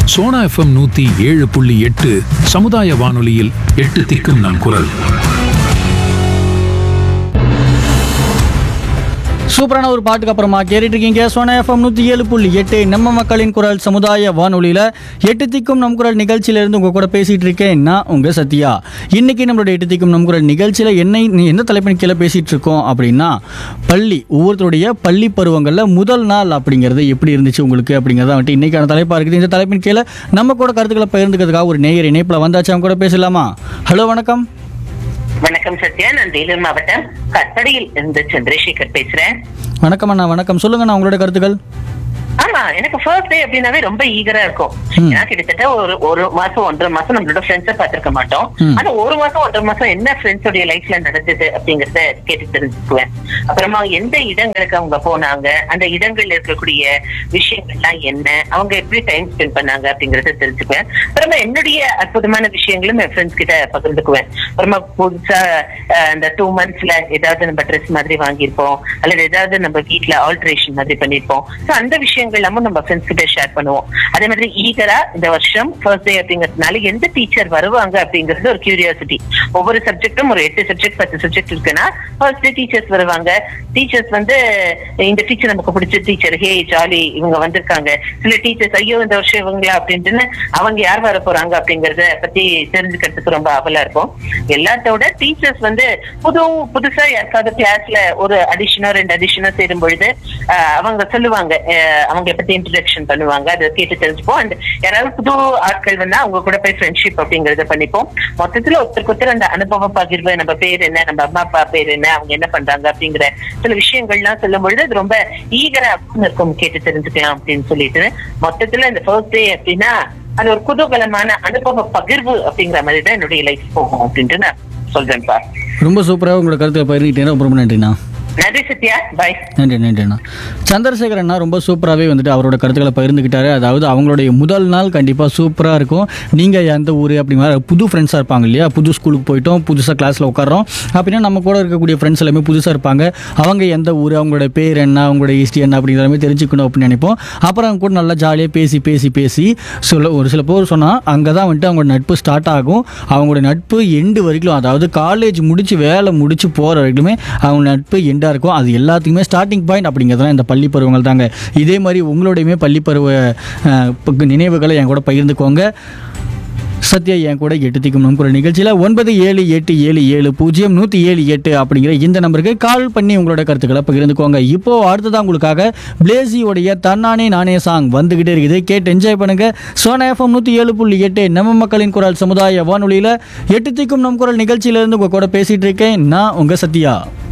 Sona FM நூத்தி ஏழு புள்ளி எட்டு சமுதாய வானொலியில் எட்டு திக்கும் நம் குரல் சூப்பரான ஒரு பாட்டுக்கு அப்புறமா கேட்டுட்டு இருக்கீங்க சோனா எஃப்எம் நூற்றி ஏழு புள்ளி எட்டு நம்ம மக்களின் குரல் சமுதாய வானொலியில் எட்டு திக்கும் நம் குரல் நிகழ்ச்சியிலேருந்து உங்கள் கூட பேசிகிட்டு இருக்கேன் நான் உங்கள் சத்யா இன்னைக்கு நம்மளோட எட்டு திக்கும் நம் குரல் நிகழ்ச்சியில் என்னை எந்த தலைப்பின் கீழே பேசிகிட்டு இருக்கோம் அப்படின்னா பள்ளி ஒவ்வொருத்தருடைய பள்ளி பருவங்களில் முதல் நாள் அப்படிங்கிறது எப்படி இருந்துச்சு உங்களுக்கு அப்படிங்கிறத வந்துட்டு இன்னைக்கான தலைப்பாக இருக்குது இந்த தலைப்பின் கீழே நம்ம கூட கருத்துக்களை பகிர்ந்துக்கிறதுக்காக ஒரு நேயர் இணைப்பில் வந்தாச்சு அவங்க கூட பேசலாமா ஹலோ வணக்கம் வணக்கம் சத்யா நான் வேலூர் மாவட்டம் கற்படியில் இருந்து சந்திரசேகர் பேசுறேன் வணக்கம் அண்ணா வணக்கம் சொல்லுங்கண்ணா உங்களோட கருத்துக்கள் ஆமா எனக்கு ஃபர்ஸ்ட் டே அப்படின்னாவே ரொம்ப ஈகரா இருக்கும் ம். ஏன்னா கிட்டத்தட்ட ஒரு ஒரு மாசம் ஒன்றரை மாசம் நம்மளோட ஃப்ரெண்ட்ஸை பார்த்திருக்க மாட்டோம் ம். ஆனா ஒரு மாசம் ஒன்றரை மாசம் என்ன ஃப்ரெண்ட்ஸோடைய லைஃப்ல நடந்தது அப்படிங்கறத கேட்டு தெரிஞ்சுக்குவேன் அப்புறமா எந்த இடங்களுக்கு அவங்க போனாங்க அந்த இடங்கள்ல இருக்கக்கூடிய விஷயங்கள்லாம் என்ன அவங்க எப்படி டைம் ஸ்பெண்ட் பண்ணாங்க அப்படிங்கறத தெரிஞ்சுக்குவேன் அப்புறமா என்னுடைய அற்புதமான விஷயங்களும் என் ஃப்ரெண்ட்ஸ் கிட்ட பகிர்ந்துக்குவேன் அப்புறமா புதுசா அஹ், இந்த டூ மந்த்ஸ்ல ஏதாவது நம்ம ட்ரெஸ் மாதிரி வாங்கியிருப்போம் அல்லது ஏதாவது நம்ம வீட்ல ஆல்ட்ரேஷன் மாதிரி பண்ணிருப்போம் சோ அந்த விஷயங்கள் எல்லாமும் நம்ம ஃப்ரெண்ட்ஸ் கிட்ட ஷேர் பண்ணுவோம் அதே மாதிரி ஈகரா இந்த வருஷம் ஃபர்ஸ்ட் டே அப்படிங்கறதுனால எந்த டீச்சர் வருவாங்க அப்படிங்கிறது ஒரு கியூரியாசிட்டி ஒவ்வொரு சப்ஜெக்டும் ஒரு எட்டு சப்ஜெக்ட் பத்து சப்ஜெக்ட் இருக்குன்னா ஃபர்ஸ்ட் டே டீச்சர்ஸ் வருவாங்க டீச்சர்ஸ் வந்து இந்த டீச்சர் நமக்கு பிடிச்ச டீச்சர் ஹே ஜாலி இவங்க வந்திருக்காங்க சில டீச்சர்ஸ் ஐயோ இந்த வருஷம் இவங்களா அப்படின்ட்டுன்னு அவங்க யார் வர போறாங்க அப்படிங்கறத பத்தி தெரிஞ்சுக்கிறதுக்கு ரொம்ப ஆவலா இருக்கும் எல்லாத்தோட டீச்சர்ஸ் வந்து புது புதுசா யாருக்காவது கிளாஸ்ல ஒரு அடிஷனோ ரெண்டு அடிஷனோ சேரும் பொழுது ஆஹ், அவங்க சொல்லுவாங்க ஆஹ், அவங்களை பத்தி இன்ட்ரடக்ஷன் பண்ணுவாங்க அதை கேட்டு தெரிஞ்சுப்போம் அண்ட் யாராவது புது ஆட்கள் வந்தா அவங்க கூட போய் ஃப்ரெண்ட்ஷிப் அப்படிங்கறத பண்ணிப்போம் மொத்தத்துல ஒருத்தருக்கு ஒருத்தர் அந்த அனுபவ பகிர்வு நம்ம பேர் என்ன நம்ம அம்மா அப்பா பேர் என்ன அவங்க என்ன பண்றாங்க அப்படிங்கிற சில விஷயங்கள்லாம் சொல்லும் பொழுது அது ரொம்ப ஈகரா இருக்கும் கேட்டு தெரிஞ்சுக்கலாம் அப்படின்னு சொல்லிட்டு மொத்தத்துல இந்த ஃபர்ஸ்ட் டே அப்படின்னா அது ஒரு குதூகலமான அனுபவ பகிர்வு அப்படிங்கிற மாதிரி தான் என்னுடைய லைஃப் போகும் அப்படின்ட்டு நான் சொல்றேன்ப்பா ரொம்ப சூப்பராக உங்களோட கருத்துக்களை பகிர்ந்துக்கிட்டேன் ரொம்ப ரொம்ப நன்றிண்ணா நன்றி சத்யா பாய் நன்றி நன்றிண்ணா சந்திரசேகர் அண்ணா ரொம்ப சூப்பராகவே வந்துட்டு அவரோட கருத்துக்களை பகிர்ந்துக்கிட்டாரு அதாவது அவங்களுடைய முதல் நாள் கண்டிப்பாக சூப்பராக இருக்கும் நீங்கள் எந்த ஊர் அப்படிங்கிற புது ஃப்ரெண்ட்ஸாக இருப்பாங்க இல்லையா புது ஸ்கூலுக்கு போயிட்டோம் புதுசாக கிளாஸில் உட்காரோம் அப்படின்னா நம்ம கூட இருக்கக்கூடிய ஃப்ரெண்ட்ஸ் எல்லாமே புதுசாக இருப்பாங்க அவங்க எந்த ஊர் அவங்களோட பேர் என்ன அவங்களோட ஹிஸ்ட்ரி என்ன அப்படிங்கிற எல்லாமே தெரிஞ்சுக்கணும் அப்படின்னு நினைப்போம் அப்புறம் அவங்க கூட நல்லா ஜாலியாக பேசி பேசி பேசி சொல்ல ஒரு சில பேர் சொன்னால் அங்கே தான் வந்துட்டு அவங்களோட நட்பு ஸ்டார்ட் ஆகும் அவங்களோட நட்பு எண்டு வரைக்கும் அதாவது காலேஜ் முடிச்சு வேலை முடிச்சு போகிற வரைக்குமே அவங்க நட்பு எண்டாக இருக்கும் அது எல்லாத்துக்குமே ஸ்டார்டிங் பாயிண்ட் அப்படிங்கிறதுலாம் இந்த பள்ளி பருவங்கள் தாங்க இதே மாதிரி உங்களோடையுமே பள்ளி பருவ அஹ், ப- நினைவுகளை என் கூட பகிர்ந்துக்கோங்க சத்யா என் கூட எட்டு திக்கும் நம் நிகழ்ச்சியில் ஒன்பது ஏழு எட்டு ஏழு ஏழு பூஜ்ஜியம் நூற்றி ஏழு எட்டு அப்படிங்கிற இந்த நம்பருக்கு கால் பண்ணி உங்களோட கருத்துக்களை பகிர்ந்துக்கோங்க இப்போ அடுத்ததான் உங்களுக்காக பிளேசியோடைய தன்னானே நானே சாங் வந்துகிட்டே இருக்குது கேட்டு என்ஜாய் பண்ணுங்க சோனா எஃப்எம் நூற்றி ஏழு புள்ளி எட்டு நம்ம மக்களின் குரல் சமுதாய வானொலியில் எட்டு திக்கும் நம் குரல் நிகழ்ச்சியிலேருந்து உங்கள் கூட பேசிகிட்டு இருக்கேன் நான் உங்கள் சத்யா